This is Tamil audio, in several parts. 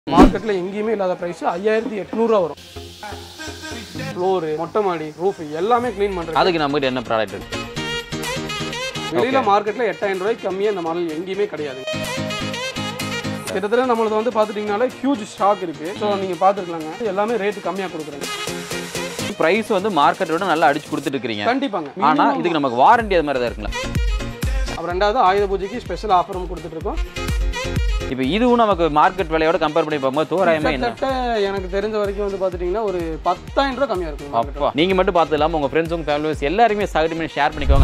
மார்க்கெட்டில் எங்கேயுமே இல்லாத ப்ரைஸ் ஐயாயிரத்தி எட்நூறுவா வரும் ஃப்ளோரு மொட்டை மாடி ரூஃப் எல்லாமே க்ளீன் பண்ணுறது அதுக்கு நம்மகிட்ட என்ன ப்ராடக்ட் இருக்கு வெளியில மார்க்கெட்டில் எட்டாயிரம் ரூபாய்க்கு கம்மியாக இந்த மாடல் எங்கேயுமே கிடையாது கிட்டத்தட்ட நம்மளது வந்து பார்த்துட்டிங்கனாலே ஹியூஜ் ஸ்டாக் இருக்கு ஸோ நீங்கள் பார்த்துருக்கலாங்க எல்லாமே ரேட்டு கம்மியாக கொடுக்குறேங்க பிரைஸ் வந்து மார்க்கெட்டோட நல்லா அடிச்சு கொடுத்துட்டு இருக்கீங்க கண்டிப்பாங்க ஆனா இதுக்கு நமக்கு வாரண்டி அது மாதிரி தான் இருக்குல்ல அப்புறம் ரெண்டாவது ஆயுத பூஜைக்கு ஸ்பெஷல் ஆஃபரும் கொடுத்துட்டு இருக்கோம் இப்போ இதுவும் நமக்கு மார்க்கெட் விலையோட கம்பேர் பண்ணி பார்க்கும்போது தோராயமா என்ன கிட்டத்தட்ட எனக்கு தெரிஞ்ச வரைக்கும் வந்து பார்த்துட்டிங்கன்னா ஒரு பத்தாயிரம் ரூபா கம்மியாக இருக்கும் market ல. அப்பா நீங்க மட்டும் பார்த்து இல்லாம உங்க ஃப்ரெண்ட்ஸ் உங்க ஃபேமிலிஸ் எல்லாருமே சகடி பண்ணி ஷேர் பண்ணிக்கோங்க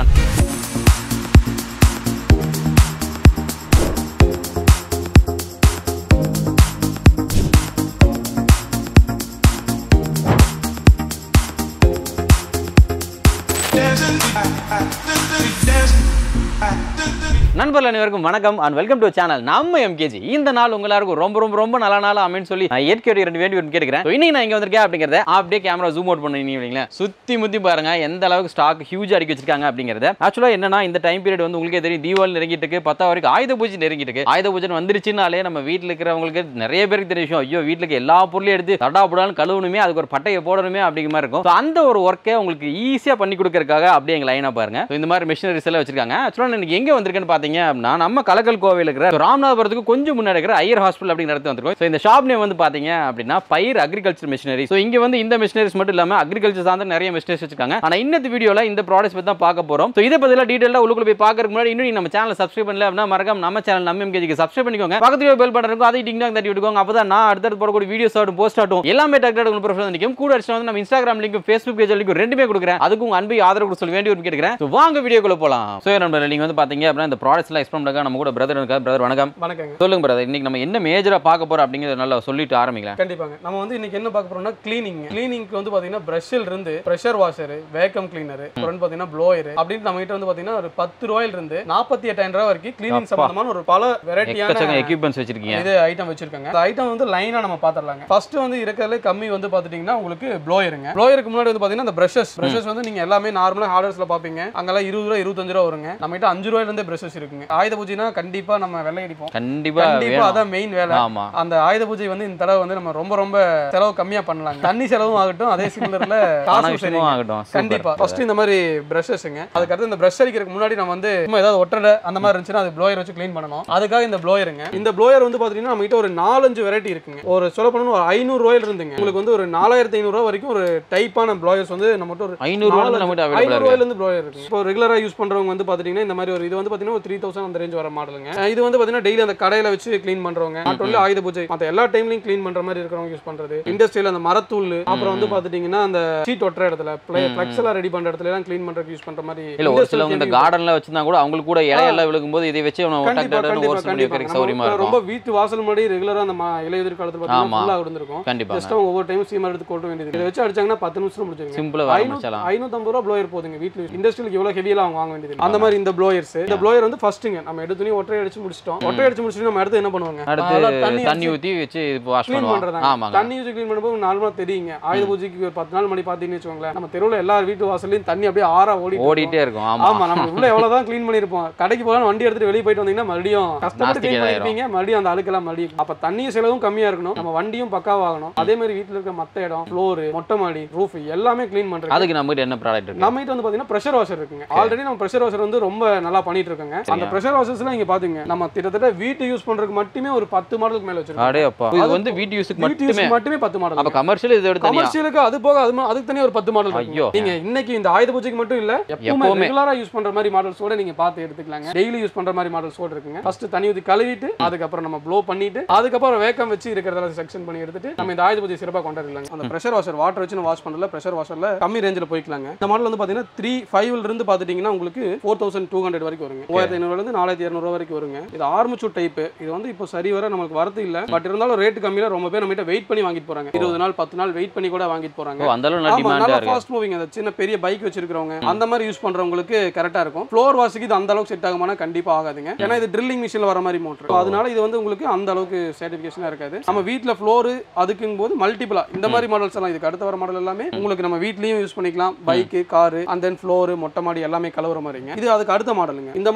நண்பர்கள் அனைவருக்கும் வணக்கம் அண்ட் வெல்கம் டு சேனல் நம்ம எம்கேஜி இந்த நாள் உங்க எல்லாருக்கும் ரொம்ப ரொம்ப ரொம்ப நல்ல நாள் அமைன்னு சொல்லி நான் இயற்கையோட ரெண்டு வேண்டி ஒன்று கேட்கிறேன் So, இன்னைக்கு நான் இங்க வந்திருக்கேன் அப்படிங்கறத அப்படியே கேமரா ஜூம் அவுட் பண்ணி சுத்தி முத்தி பாருங்க எந்த அளவுக்கு ஸ்டாக் ஹியூஜ் அடிக்க வச்சிருக்காங்க அப்படிங்கறத ஆக்சுவலா என்னன்னா இந்த டைம் பீரியட் வந்து உங்களுக்கே தெரியும் தீபாவளி நெருங்கிட்டு இருக்கு பத்தா வரைக்கும் ஆயுத பூஜை நெருங்கிட்டு இருக்கு ஆயுத பூஜை வந்துருச்சுனாலே நம்ம வீட்டில் இருக்கிறவங்களுக்கு நிறைய பேருக்கு தெரியும் விஷயம் ஐயோ வீட்டுக்கு எல்லா பொருளையும் எடுத்து தடா புடான்னு கழுவணுமே அதுக்கு ஒரு பட்டையை போடணுமே அப்படிங்கிற மாதிரி இருக்கும் So, அந்த ஒரு ஒர்க்கை உங்களுக்கு ஈஸியா பண்ணி கொடுக்கறதுக்காக அப்படியே எங்க லைனா பாருங்க So, இந்த மாதிரி மிஷினரிஸ் எல்லாம் வச்சிருக்காங்க ஆக்சுவலாக இன்னைக்கு எங்க வந்திருக்கேன்னு பாத்தீங்க அப்படின்னா நம்ம கலக்கல் கோவையில் இருக்கிற So, ராமநாதபுரத்துக்கு கொஞ்சம் முன்னாடி இருக்கிற ஐயர் ஹாஸ்பிட்டல் அப்படிங்கிற இடத்துல வந்திருக்கோம் ஸோ இந்த ஷாப் நேம் வந்து பாத்தீங்க அப்படின்னா பயிர் அக்ரிகல்ச்சர் மிஷினரி ஸோ இங்க வந்து இந்த மிஷினரிஸ் மட்டும் இல்லாம அக்ரிகல்ச்சர் சார்ந்த நிறைய மிஷினரிஸ் வச்சிருக்காங்க ஆனா இன்னத்து வீடியோல இந்த ப்ராடக்ட்ஸ் பத்தி தான் பார்க்க போறோம் ஸோ இதை பத்திலாம் டீடைலாக உள்ளுக்குள்ள போய் பார்க்கறதுக்கு முன்னாடி இன்னும் நீங்க நம்ம சேனல் சப்ஸ்கிரைப் பண்ணல அப்படின்னா மறக்காம நம்ம சேனல் நம்ம எம்கேஜிக்கு சப்ஸ்கிரைப் பண்ணிக்கோங்க பக்கத்துல பெல் பட்டன் இருக்கும் அதை டிங் டாங் தட்டி விட்டுக்கோங்க அப்பதான் நான் அடுத்தடுத்து போடக்கூடிய வீடியோஸ் ஆகட்டும் போஸ்ட் ஆகட்டும் எல்லாமே டக்கு உங்களுக்கு ப்ரொஃபைல் நிற்கும் கூட அடிச்சு வந்து நம்ம Instagram link Facebook page link ரெண்டுமே கொடுக்குறேன் அதுக்கு உங்க அன்பை ஆதரவு கொடுக்க சொல்லி வேண்டி ஒரு கேட்கிறேன் ஸோ வாங்க வீடியோக்குள்ள போலாம் ஸோ நம்ம நீங்க வந்து பாத்தீங்க அப்படின்னா இந்த ப்ராடக்ட்ஸ் எல்லாம் எக்ஸ்பிளைன் பண்ணுங்க நம்ம கூட பிரதர் இருக்கா பிரதர் வணக்கம் வணக்கங்க சொல்லுங்க பிரதர் இன்னைக்கு நம்ம என்ன மேஜரா பார்க்க போறோம் அப்படிங்கறத நல்லா சொல்லிட்டு ஆரம்பிக்கலாம் கண்டிப்பாங்க நம்ம வந்து இன்னைக்கு என்ன பார்க்க போறோம்னா கிளீனிங் கிளீனிங்க்கு வந்து பாத்தீங்கன்னா பிரஷ்ல இருந்து ப்ரெஷர் வாஷர் வேக்கம் கிளீனர் அப்புறம் வந்து பாத்தீங்கன்னா ப்ளோயர் அப்படின்னு நம்ம கிட்ட வந்து பாத்தீங்கன்னா ஒரு பத்து ரூபாயில இருந்து நாற்பத்தி எட்டாயிரம் ரூபாய் வரைக்கும் கிளீனிங் சம்பந்தமான ஒரு பல வெரைட்டியான எக்கச்சக்க எக்யூப்மெண்ட்ஸ் வச்சிருக்கீங்க இது ஐட்டம் வச்சிருக்காங்க இந்த ஐட்டம் வந்து லைனா நம்ம பாத்திரலாங்க ஃபர்ஸ்ட் வந்து இருக்கிறதுல கம்மி வந்து பாத்துட்டீங்கன்னா உங்களுக்கு ப்ளோயருங்க ப்ளோயருக்கு முன்னாடி வந்து பாத்தீங்கன்னா இந்த பிரஷஸ் பிரஷஸ் வந்து நீங்க எல்லாமே நார்மலா ஹார்டர்ஸ்ல பாப்பீங்க அங்கெல்லாம் இருபது ரூபா இருபத்தஞ்சு ரூபா வருங்க நம்ம கிட்ட அஞ்சு ரூபாயில இருந்தே பிரஷஸ் இருக்குங்க ஆயுத பூஜைனா கண்டிப்பா நம்ம வெள்ளை அடிப்போம் கண்டிப்பா கண்டிப்பா வேணும் அதான் மெயின் வேலை ஆமா அந்த ஆயுத பூஜை வந்து இந்த தடவை வந்து நம்ம ரொம்ப ரொம்ப செலவு கம்மியா பண்ணலாம் தண்ணி செலவும் ஆகட்டும் அதே சிலிண்டர்ல பண காசு விஷயமும் சரிங்க ஆகட்டும் கண்டிப்பா ஃபர்ஸ்ட் இந்த மாதிரி பிரஷஸ்ங்க அதுக்கடுத்து இந்த பிரஷ் அடிக்கிறதுக்கு முன்னாடி நம்ம வந்து சும்மா ஏதாவது ஒட்டடை அந்த மாதிரி இருந்துச்சுன்னா அது ப்ளோயர் வச்சு க்ளீன் பண்ணணும் அதுக்காக இந்த ப்ளோயருங்க இந்த ப்ளோயர் வந்து பாத்தீங்கன்னா நம்ம கிட்ட ஒரு நாலஞ்சு வெரைட்டி இருக்குங்க ஒரு சொல்ல போனா ஒரு ஐநூறு ரூபாயில இருந்துங்க உங்களுக்கு வந்து ஒரு நாலாயிரத்தி ஐநூறு ரூபா வரைக்கும் ஒரு டைப்பான ப்ளோயர்ஸ் வந்து நம்ம கிட்ட ஒரு ஐநூறு ரூபாய் நம்மகிட்ட அவைலபிளா ஐநூறு இருக்கு ரூபாயில இருந்து ப்ளோயர் இருக்கு இப்போ ரெகுலரா யூஸ் பண்றவங்க வந்து பாத்தீங்கன்னா இந்த மாதிரி ஒரு இது வந்து பாத்தீங்கன்னா ஒரு த்ரீ தௌசண்ட் அந்த ரேஞ்ச் வர மாடலுங்க அஹ் இது வந்து பாத்தீங்கன்னா டெய்லி அந்த கடையில வச்சு க்ளீன் பண்றவங்க நாட் ஒன்லி ஆயுத பூஜை மத்த எல்லா டைம்லயும் க்ளீன் பண்ற மாதிரி இருக்கிறவங்க யூஸ் பண்றது இண்டஸ்ட்ரியில அந்த மரத்தூள் அப்புறம் வந்து பாத்துட்டீங்கன்னா அந்த சீட் ஒட்டுற இடத்துல ஃபிளக்ஸ் எல்லாம் ரெடி பண்ற இடத்துல எல்லாம் க்ளீன் பண்றதுக்கு யூஸ் பண்ற மாதிரி இல்ல ஒரு industrial சிலவங்க இந்த chemical- கார்டன்ல வச்சிருந்தா கூட அவங்களுக்கு கூட இலையெல்லாம் விழுகும்போது இதை வச்சு அவனை கண்டிப்பா டக்கு கண்டிப்பா ஓர்ஸ் பண்ணி கண்டிப்பா வைக்கிறதுக்கு சௌரியமா நம்ம ரொம்ப இருக்கும் வீட்டு வாசல் முன்னாடி ரெகுலரா அந்த ம- இலையுதிர் காலத்துல பாத்தீங்கன்னா ஆமா. ஃபுல்லா இருந்திருக்கும் கண்டிப்பா ஜஸ்ட் அவங்க ஒவ்வொரு டைம் சீமா எடுத்து கொட்ட வேண்டியது இதை வச்சு அடிச்சாங்கன்னா பத்து நிமிஷம் முடிச்சிருங்க சிம்பிளா வர முடிச்சலாம் ஐநூத்தம்பது ரூபா ப்ளோயர் போதுங்க வீட்டுல இண்டஸ்ட்ரியலுக்கு எவ்வளவு ஹெவியெல்லாம் அவங்க வாங்க வேண்டியது இல்ல. அந்த மாதிரி இந்த ப்ளோயர்ஸ் இந்த ப்ளோயர் வந்து ஃபர்ஸ்ட்டுங்க நம்ம எடுத்து ஒற்றை அடிச்சு முடிச்சிட்டோம் ஒற்றை அடிச்சு முடிச்சுட்டு நம்ம அடுத்து என்ன பண்ணுவாங்க அடுத்து அதெல்லாம் தண்ணி தண்ணி ஊத்தி வச்சு வாஷ் க்ளீன் பண்ணுவாங்க பண்றதாங்க ஆமாங்க தண்ணி யூஸ் க்ளீன் பண்ணும்போது நார்மலா தெரியுங்க ஆயுத பூஜைக்கு ஒரு பத்து நாள் மணி பாத்தீங்கன்னு வச்சுக்கோங்களேன் நம்ம தெருவுல எல்லா வீட்டு வாசல்லையும் தண்ணி அப்படியே ஆறா ஓடி ஓடிட்டே இருக்கும் ஆமா ஆமா நம்ம உள்ள எவ்வளவுதான் க்ளீன் பண்ணிருப்போம் கடைக்கு போலாம் வண்டி எடுத்துட்டு வெளியே போயிட்டு வந்தீங்கன்னா மறுபடியும் கஷ்டப்பட்டு நாஸ்திகே க்ளீன் ஆயிரும். பண்ணிருப்பீங்க மறுபடியும் அந்த அழுக்கெல்லாம் மறுபடியும் அப்ப தண்ணி செலவும் கம்மியா இருக்கணும் நம்ம வண்டியும் பக்காவாகணும் அதே மாதிரி வீட்டுல இருக்க மத்த இடம் ஃப்ளோர் மொட்டை மாடி ரூஃப் எல்லாமே க்ளீன் பண்றது அதுக்கு நம்மகிட்ட என்ன ப்ராடக்ட் இருக்கு நம்ம கிட்ட வந்து பாத்தீங்கன்னா ப்ரெஷர் வாஷர் இருக்குங்க ஆல்ரெடி நம்ம ப்ரெஷர் வாஷர் வந்து ரொம்ப நல்லா பண்ணிட்டு இருக்கோங்க அந்த ப்ரெஷர் வாஷர்ஸ்லாம் இங்க பாத்துங்க நம்ம கிட்டத்தட்ட வீட்டு யூஸ் பண்றதுக்கு மட்டுமே ஒரு பத்து மாடலுக்கு மேல வச்சிருக்கோம் அடே அப்பா இது வந்து வீட்டு யூஸுக்கு வீட்டு மட்டுமே யூஸ் மட்டுமே பத்து மாடல் அப்ப கமர்ஷியல் இதை விட தனியா கமர்ஷியலுக்கு அது போக அது மா- அதுக்கு தனியா ஒரு பத்து மாடல் ஐயோ. இருக்கு நீங்க இன்னைக்கு இந்த ஆயுத பூஜைக்கு மட்டும் இல்ல எப்பவுமே எப்பவுமே. ரெகுலரா யூஸ் பண்ற மாதிரி மாடல்ஸ் கூட நீங்க பார்த்து எடுத்துக்கலாங்க டெய்லி யூஸ் பண்ற மாதிரி மாடல்ஸ் கூட இருக்குங்க ஃபர்ஸ்ட் தண்ணி ஊத்தி கழுவிட்டு அதுக்கப்புறம் நம்ம ப்ளோ பண்ணிட்டு அதுக்கப்புறம் வேக்கம் வச்சு இருக்கிறதெல்லாம் செக்ஷன் பண்ணி எடுத்துட்டு நம்ம இந்த ஆயுத பூஜை சிறப்பா கொண்டாடலாங்க அந்த ப்ரெஷர் வாஷர் வாட்டர் வச்சு வாஷ் பண்ணல ப்ரெஷர் வாஷர்ல கம்மி ரேஞ்சில் போய்க்கலாங்க இந்த மாடல் வந்து பாத்தீங்கன்னா த்ரீ ஃபைவ்ல இருந்து பாத்துட்டீங்கன்னா உங்களுக்கு ஃபோர் தௌசண்ட் டூ ஹண்ட்ரட் வரைக்கும் வருங்க மூவாயிரத்தி ஐநூறுல இருந்து நாலாயிரத்தி இரநூறு வரைக்கும் வருங்க இது ஆர்மச்சூர் டைப் இது வந்து இப்போ சரி வர நமக்கு வரது இல்ல பட் இருந்தாலும் ரேட் கம்மியில ரொம்ப பேர் நம்ம கிட்ட வெயிட் பண்ணி வாங்கிட்டு போறாங்க இருபது நாள் பத்து நாள் வெயிட் பண்ணி கூட வாங்கிட்டு போறாங்க ஓ அந்த அளவு நல்ல ஆமா டிமாண்டா நல்லா இருக்கு ஃபாஸ்ட் மூவிங் அந்த சின்ன பெரிய பைக் வச்சிருக்கிறவங்க அந்த மாதிரி யூஸ் பண்றவங்களுக்கு கரெக்டா இருக்கும் ஃப்ளோர் வாஷுக்கு இது அந்த அளவுக்கு செட் ஆகுமானா கண்டிப்பா ஆகாதுங்க ஏன்னா இது ட்ரில்லிங் மிஷின்ல வர மாதிரி மோட்டர் அதனால இது வந்து உங்களுக்கு அந்த அளவுக்கு சர்டிபிகேஷனா இருக்காது நம்ம வீட்ல ஃப்ளோர் அதுக்குங்கும் போது மல்டிபிளா இந்த மாதிரி மாடல்ஸ் எல்லாம் இதுக்கு அடுத்த வர மாடல் எல்லாமே உங்களுக்கு நம்ம வீட்லயும் யூஸ் பண்ணிக்கலாம் bike car and then floor மொட்டை மாடி எல்லாமே கலவர மாதிரிங்க இது அதுக்கு அடுத்த மாடலுங்க இந்த மாடல் வந்து பாத்தீங்கன்னா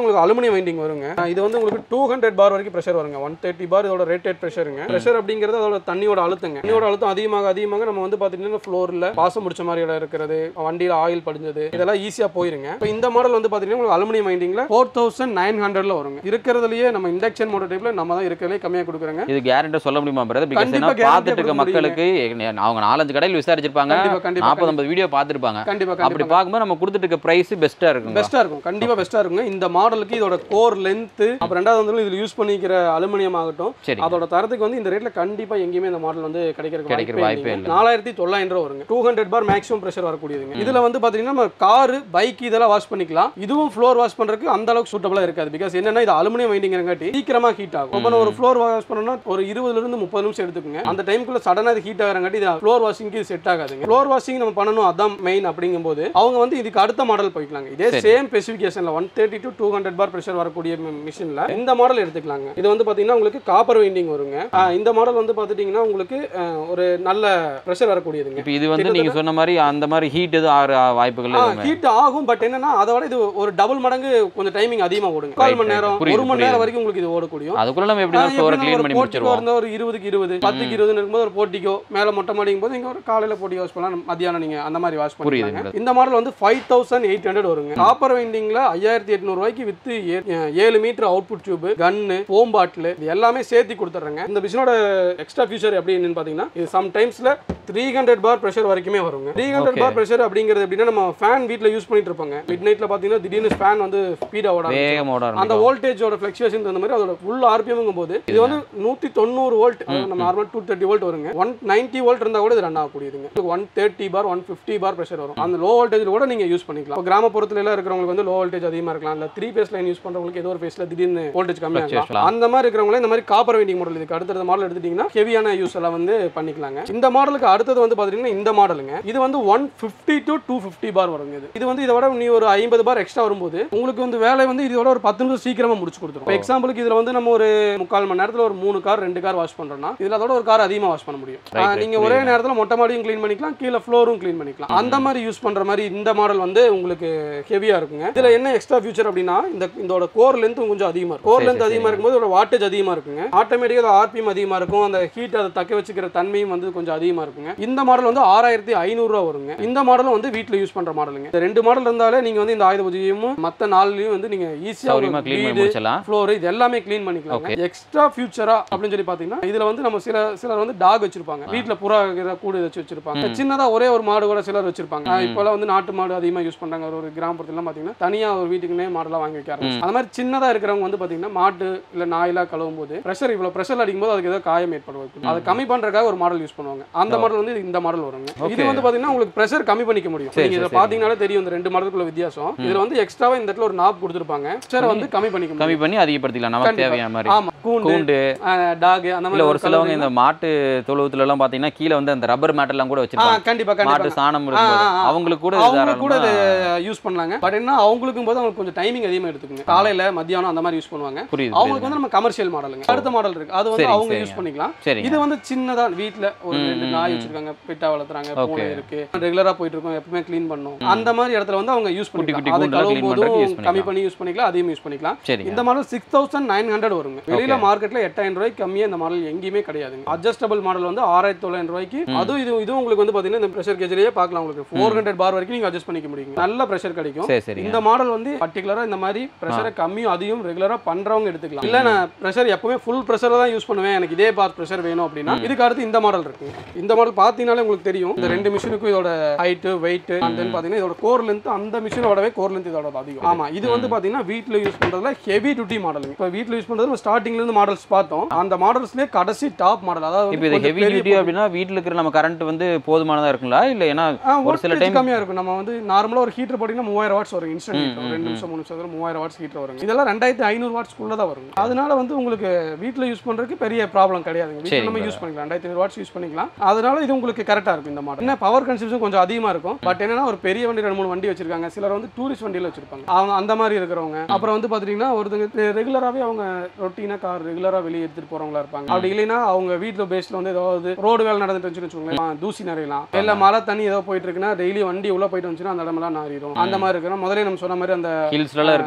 பார்த்தீங்கன்னா உங்களுக்கு அலுமினியம் வைண்டிங் வருங்க ஆஹ் இது வந்து உங்களுக்கு டூ ஹண்ட்ரட் பார் வரைக்கும் ப்ரெஷர் வருங்க ஒன் தேர்ட்டி பார் இதோட ரேட்டட் ப்ரெஷருங்க ப்ரெஷர் அப்படிங்கிறது அதோட தண்ணியோட அழுத்தங்க தண்ணியோட அழுத்தம் அதிகமாக அதிகமாக நம்ம வந்து பார்த்தீங்கன்னா ஃப்ளோரில் பாசம் முடிச்ச மாதிரி இடம் இருக்கிறது வண்டியில் ஆயில் படிஞ்சது இதெல்லாம் ஈஸியாக போயிருங்க இப்போ இந்த மாடல் வந்து பார்த்தீங்கன்னா உங்களுக்கு அலுமினியம் வைண்டிங்கில் ஃபோர் தௌசண்ட் நைன் ஹண்ட்ரட்ல வருங்க இருக்கிறதுலயே நம்ம இண்டக்ஷன் மோட்டர் டைப்ல நம்ம தான் இருக்கிறதுலே கம்மியாக கொடுக்குறோங்க இது கேரண்டா சொல்ல முடியுமா பிரதர் பிகாஸ் கண்டிப்பா ஏன்னா guarantee பார்த்துட்டு இருக்க கொடுக்க மக்களுக்கு அவங்க நாலஞ்சு கடையில் விசாரிச்சிருப்பாங்க கண்டிப்பா கண்டிப்பா நாற்பது ஐம்பது வீடியோ பார்த்துருப்பாங்க கண்டிப்பா அப்படி கண்டிப்பா பார்க்கும்போது நம்ம கொடுத்துட்டு இருக்க பிரைஸ் பெஸ்ட்டாக இருக்கும் பெஸ்ட்டாக இருக்கும் கண்டிப்பாக பெஸ்ட்டாக இருக்குங்க இந்த மாடலுக்கு இதோட கோர் லென்த்து அப்புறம் ரெண்டாவது வந்து இதில் யூஸ் பண்ணிக்கிற அலுமினியம் ஆகட்டும் சரி அதோட தரத்துக்கு வந்து இந்த ரேட்ல கண்டிப்பா எங்கேயுமே இந்த மாடல் வந்து கிடைக்கிறதுக்கு கிடைக்கிற வாய்ப்பே வாய்ப்பே இல்லைங்க. நாலாயிரத்தி தொள்ளாயிரம் ரூபா வருங்க two hundred bar maximum pressure வரக்கூடியதுங்க இதுல வந்து பாத்தீங்கன்னா நம்ம காரு பைக் இதெல்லாம் வாஷ் பண்ணிக்கலாம் இதுவும் ஃப்ளோர் வாஷ் பண்றதுக்கு அந்த அளவுக்கு சூட்டபிளா இருக்காது பிகாஸ் என்னன்னா இது அலுமினியம் வைண்டிங்கிறங்காட்டி சீக்கிரமா ஹீட் ஆகும் இப்போ ஒரு ஃப்ளோர் வாஷ் பண்ணணும்னா ஒரு இருபதுல இருந்து முப்பது நிமிஷம் எடுத்துக்குங்க அந்த டைம்குள்ள சடனா இது ஹீட் ஆகிறங்காட்டி இது ஃப்ளோர் வாஷிங்க்கு செட் ஆகாதுங்க ஃப்ளோர் வாஷிங் நம்ம பண்ணணும் அதான் மெயின் அப்படிங்கும்போது அவங்க வந்து இதுக்கு அடுத்த மாடல் போய்க்கலாங்க இதே சேம் ஸ்பெசிஃபிகேஷன்ல one thirty to two hundred bar pressure வரக்கூடிய மிஷின்ல இந்த மாடல் எடுத்துக்கலாங்க இது வந்து பாத்தீங்கன்னா உங்களுக்கு காப்பர் வைண்டிங் வருங்க ஆஹ் இந்த மாடல் வந்து பாத்துட்டீங்கன்னா உங்களுக்கு ஆஹ் ஒரு நல்ல ப்ரெஷர் வரக்கூடியதுங்க இப்போ இது வந்து நீங்க சொன்ன மாதிரி அந்த மாதிரி ஹீட் எதுவும் ஆகிற வாய்ப்புகள் எதுவுமே ஹீட் ஆகும் பட் என்னன்னா அதோட இது ஒரு டபுள் மடங்கு கொஞ்சம் டைமிங் அதிகமா ஓடுங்க கால் மணி right. நேரம் புரியுது, ஒரு மணி புரியுது. நேரம் வரைக்கும் உங்களுக்கு இது ஓடக்கூடியும் அதுக்குள்ள நம்ம எப்படி தான் ஸ்டோரை க்ளீன் பண்ணி முடிச்சிருவோம் இருந்தா ஒரு இருபதுக்கு இருபது பத்துக்கு இருபது இருக்கும்போது ஒரு போட்டிக்கோ மேல மொட்டை மாடிக்கும் போது நீங்க ஒரு காலையில போட்டி வாஷ் பண்ணலாம் மத்தியானம் நீங்க அந்த மாதிரி வாஷ் புரியுதுங்க. பண்ணிக்கலாம் இந்த மாடல் வந்து ஃபைவ் தௌசண்ட் எயிட் ஹண்ட்ரட் வருங்க காப்பர் வைண்டிங்ல ஐயாயிரத்தி எட்நூறு ரூபாய்க்கு வித்து ஏழு metre output tube gun foam bottle இது எல்லாமே சேர்த்து கொடுத்துட்றாங்க இந்த மிஷினோட எக்ஸ்ட்ரா ஃபியூச்சர் எப்படி என்னன்னு பாத்தீங்கன்னா இது சம் டைம்ஸ்ல த்ரீ ஹண்ட்ரட் பார் ப்ரெஷர் வரைக்குமே வருங்க three hundred Okay. Bar pressure அப்படிங்கிறது எப்படின்னா நம்ம ஃபேன் வீட்ல யூஸ் பண்ணிட்டு இருப்பாங்க மிட் நைட்ல பாத்தீங்கன்னா திடீர்னு ஃபேன் வந்து ஸ்பீடா ஓட ஆரம்பிச்சிடும். வேகமோட அந்த ஆரம்பிக்கும் வோல்டேஜோட ஃபிளக்சுவேஷன் தகுந்த மாதிரி அதோட ஃபுல் ஆர்பிஎம் போது இது வந்து நூத்தி தொண்ணூறு வோல்ட் நம்ம நார்மல் டூ தேர்ட்டி வோல்ட் வருங்க ஒன் நைன்டி வோல்ட் இருந்தா கூட இது ரன் ஆகக்கூடியதுங்க one thirty bar one fifty bar pressure வரும் அந்த லோ வோல்டேஜ் கூட நீங்க யூஸ் பண்ணிக்கலாம் இப்போ கிராமப்புறத்துல எல்லாம் இருக்கிறவங்களுக்கு வந்து லோ வோல்டேஜ் அதிகமா இருக்கலாம் இல்ல த்ரீ பேஸ் லைன் யூஸ் பண்றவங்களுக்கு ஏதோ ஒரு பேஸ்ல திடீர்னு வோல்டேஜ் கம்மியா Fluctuation. இருக்கலாம் அந்த மாதிரி இருக்கிறவங்களே இந்த மாதிரி காப்பர் வெயிண்டிங் மாடல் இதுக்கு அடுத்த மாடல் எடுத்துட்டீங்கன்னா ஹெவியான யூஸ் எல்லாம் வந்து பண்ணிக்கலாங்க இந்த மாடலுக்கு அடுத்தது வந்து பாத்தீங்கன்னா இந்த மாடலுங்க இது வந்து one fifty to two fifty bar வருங்க இது இது வந்து இதை விட நீ ஒரு ஐம்பது பார் எக்ஸ்ட்ரா வரும்போது உங்களுக்கு வந்து வேலை வந்து இதோட ஒரு பத்து நிமிஷம் சீக்கிரமா முடிச்சு கொடுத்துரும் இப்போ எக்ஸாம்பிளுக்கு இதுல வந்து நம்ம ஒரு முக்கால் மணி நேரத்துல ஒரு மூணு கார் ரெண்டு கார் வாஷ் பண்றோம்னா இதுல அதோட ஒரு கார் அதிகமா வாஷ் பண்ண முடியும் Right, ஆஹ் right, நீங்க ஒரே நேரத்துல மொட்டை மாடியும் க்ளீன் பண்ணிக்கலாம் கீழே ஃப்ளோரும் க்ளீன் பண்ணிக்கலாம் அந்த மாதிரி யூஸ் பண்ற மாதிரி இந்த மாடல் வந்து உங்களுக்கு ஹெவியா இருக்குங்க இதுல என்ன எக்ஸ்ட்ரா ஃபியூச்சர் அப்படின்னா இந்த இதோட கோர் லென்த் கொஞ்சம் அதிகமா இருக்கும் கோர் சரி, லென்த் சரி, அதிகமா இருக்கும்போது இதோட வாட்டேஜ் அதிகமா இருக்குங்க ஆட்டோமேட்டிக்கா ஆர்பிஎம் அதிகமா இருக்கும் அந்த ஹீட் அதை தக்க வச்சுக்கிற தன்மையும் வந்து கொஞ்சம் அதிகமா இருக்குங்க இந்த மாடல் வந்து ஆறாயிரத்தி ஐநூறுரூவா வருங்க இந்த மாடலும் வந்து வீட்டில் யூஸ் பண்ற மாடலுங்க இந்த ரெண்டு மாடல் இருந்தாலே நீங்க வந்து இந்த ஆயுத பூஜையும் மத்த நாள்லயும் வந்து நீங்க சௌரியமா ஈஸியாக க்ளீன் பண்ணி வீடு முடிச்சலாம் ஃப்ளோர் இது எல்லாமே க்ளீன் பண்ணிக்கலாம் எக்ஸ்ட்ரா ஃபியூச்சரா அப்படின்னு சொல்லி பாத்தீங்கன்னா இதுல வந்து நம்ம சில சிலர் வந்து டாக் வச்சிருப்பாங்க வீட்ல புறா இருக்கிற கூடு வச்சு வச்சிருப்பாங்க சின்னதா ஒரே ஒரு மாடு கூட சிலர் வச்சிருப்பாங்க ஆஹ் இப்போலாம் வந்து நாட்டு மாடு அதிகமா யூஸ் பண்றாங்க ஒரு ஒரு கிராமப்புறத்துல பாத்தீங்கன்னா தனியா ஒரு வீட்டுக்குன்னே மாடெல்லாம் வாங்கி வைக்க ஆரம்பிச்சு அந்த மாதிரி சின்னதா இருக்கிறவங்க வந்து பாத்தீங்கன்னா மாட்டு இல்ல நாயெல்லாம் கழுவும் போது ப்ரெஷர் இவ்வளவு ப்ரெஷர் அடிக்கும்போது அதுக்கு ஏதோ காயம் ஏற்படும் அதை கம்மி பண்றதுக்காக ஒரு மாடல் யூஸ் பண்ணுவாங்க அந்த மாடல் வந்து இந்த மாடல் வருங்க இது வந்து பாத்தீங்கன்னா உங்களுக்கு ப்ரெஷர் கம்மி பண்ணிக்க முடியும் சரி, நீங்க இதை சரி, பாத்தீங்கன்னாலே தெரியும் இந்த ரெண்டு மாடலுக்குள்ள வித்தியாசம் இதுல வந்து எக்ஸ்ட்ராவா இந்த இடத்துல ஒரு நாப் கொடுத்துருப்பாங்க ப்ரெஷரை வந்து கம்மி பண்ணிக்க முடியும் கம்மி பண்ணி அதிகப்படுத்திக்கலாம் நமக்கு கண்டிப்பா. தேவையான மாதிரி ஆமா கூண்டு கூண்டு டாக் அந்த இல்ல மாதிரி ஒரு சிலவங்க இந்த மாட்டு தொழுவத்துல எல்லாம் பாத்தீங்கன்னா கீழே வந்து அந்த ரப்பர் மேட் எல்லாம் கூட ஆ, வச்சிருப்பாங்க கண்டிப்பா மாட்டு கண்டிப்பா சாணம் இருக்கும்போது ஆ, ஆ. அவங்களுக்கு கூட அவங்களுக்கு கூட தாராளமா இது யூஸ் பண்ணலாங்க பட் என்ன அவங்களுக்கும் போது அவங்களுக்கு கொஞ்சம் டைமிங் அதிகமா எடுத்துக்குங்க காலையில மத்தியானம் அந்த மாதிரி யூஸ் பண்ணுவாங்க புரியுது அவங்களுக்கு புரியுது வந்து நம்ம கமர்ஷியல் மாடலுங்க அடுத்த மாடல் இருக்கு அது வந்து சரி, அவங்க சரிங்க. யூஸ் பண்ணிக்கலாம் சரிங்க இது வந்து சின்னதா வீட்ல ஒரு ம், ரெண்டு ம், நாய் ம். வச்சிருக்காங்க பெட்டா வளர்த்துறாங்க Okay. பூனை இருக்கு ரெகுலரா போயிட்டு இருக்கோம் எப்பவுமே க்ளீன் பண்ணும் அந்த மாதிரி இடத்துல வந்து அவங்க யூஸ் குட்டி பண்ணிக்கலாம் அதை கூண்டுலாம் clean கழுவும் பண்றதுக்கு use போதும் கம்மி பண்ணிக்கலாம். பண்ணி யூஸ் பண்ணிக்கலாம் அதையும் யூஸ் பண்ணிக்கலாம் சரிங்க இந்த model six thousand nine hundred வருங்க வெளியில மார்க்கெட்ல எட்டாயிரம் ரூபாய்க்கு கம்மியா இந்த மாடல் எங்கேயுமே கிடையாதுங்க அட்ஜஸ்டபிள் மாடல் வந்து ஆறாயிரத்தி தொள்ளாயிரம் ரூபாய்க்கு அதுவும் இது இதுவும் உங்களுக்கு வந்து பாத்தீங்கன்னா இந்த ப்ரெஷர் கேஜ்லயே பார்க்கலாம் உங்களுக்கு ஃபோர் ஹண்ட்ரட் பார் வரைக்கும் நீங்க அட்ஜஸ்ட் பண்ணிக்க முடியும் நல்ல ப்ரெஷர் கிடைக்கும் சரி சரிங்க இந்த மாடல் வந்து பர்டிகுலரா இந்த மாதிரி ப்ரெஷரை கம்மியும் அதிகம் ரெகுலரா பண்றவங்க எடுத்துக்கலாம் இல்ல நான் ப்ரெஷர் எப்பவுமே ஃபுல் ப்ரெஷர் தான் யூஸ் பண்ணுவேன் எனக்கு இதே பார் ப்ரெஷர் வேணும் அப்படின்னா இதுக்கு அடுத்து இந்த மாடல் இருக்கு இந்த மாடல் பாத்தீங்கன்னாலே உங்களுக்கு தெரியும் இந்த ரெண்டு மிஷினுக்கும் இதோட ஹைட் வெயிட் அண்ட் தென் பாத்தீங்கன்னா இதோட கோர் லென்த் அந்த மிஷினோடவே கோர் லென்த் இதோட அதிகம் ஆமா இது வந்து பாத்தீங்கன்னா வீட்ல யூஸ் பண்றதுல ஹெவி டியூட்டி மாடல் இப்போ வீட்ல யூஸ் பண்றது ஸ்டார்டிங்ல இருந்து மாடல்ஸ் பார்த்தோம் அந்த மாடல்ஸ்லயே கடைசி டாப் மாடல் அதாவது இப்போ இது வந்து ஹெவி கொஞ்சம் பெரிய டியூட்டி அப்படின்னா வீட்ல இருக்கிற நம்ம கரண்ட் வந்து போதுமானதா இருக்குங்களா இல்ல ஏன்னா ஆ, ஒரு சில voltage time- கம்மியா இருக்கும் நம்ம வந்து நார்மலா ஒரு ஹீட்டர் போட்டீங்கன்னா மூவாயிரம் வாட்ஸ் வரும் இன்ஸ்டன்ட் ம், ஹீட்டர் ம், ரெண்டு நிமிஷம் மூணு நிமிஷத்துல மூவாயிரம் வாட்ஸ் ஹீட்டர் வரும் இதெல்லாம் ரெண்டாயிரத்தி ஐநூறு வாட்ஸ்க்குள்ள தான் வரும் அதனால வந்து உங்களுக்கு வீட்ல யூஸ் பண்றதுக்கு பெரிய ப்ராப்ளம் கிடையாதுங்க வீட்ல சரிங்க நம்ம யூஸ் பண்ணிக்கலாம் ரெண்டாயிரத்தி ஐநூறு வாட்ஸ் யூஸ் பண்ணிக்கலாம் அதனால இது உங்களுக்கு கரெக்டா இருக்கும் இந்த மாடல் என்ன பவர் கன்சம்ஷன் கொஞ்சம் அதிகமா இருக்கும் பட் என்னன்னா ஒரு பெரிய வண்டி ரெண்டு மூணு வண்டி வச்சிருக்காங்க சிலர் வந்து டூரிஸ்ட் வண்டியில வச்சிருப்பாங்க அவங்க அந்த மாதிரி இருக்கிறவங்க அப்புறம் வந்து பாத்தீங்கன்னா ஒருத்தங்க ரெகுலராகவே அவங்க ரொட்டீனா கார் ரெகுலரா வெளியே எடுத்துட்டு போறவங்களா இருப்பாங்க அப்படி இல்லைன்னா அவங்க வீட்ல பேஸ்ல வந்து ஏதாவது ரோடு வேலை நடந்துட்டு இருந்துச்சுன்னு வச்சுக்கோங்களேன் தூசி நிறையலாம் இல்ல மழை தண்ணி ஏதோ போயிட்டு இருக்குன்னா டெய்லி வண்டி உள்ள போயிட்டு வந்துச்சுன்னா அந்த இடமெல்லாம் நாரிடும் அந்த மாதிரி இருக்கிறோம் முதல்ல நம்ம சொன்ன மாதிரி அந்த ஹில்ஸ்ல எல்லாம் இருக்க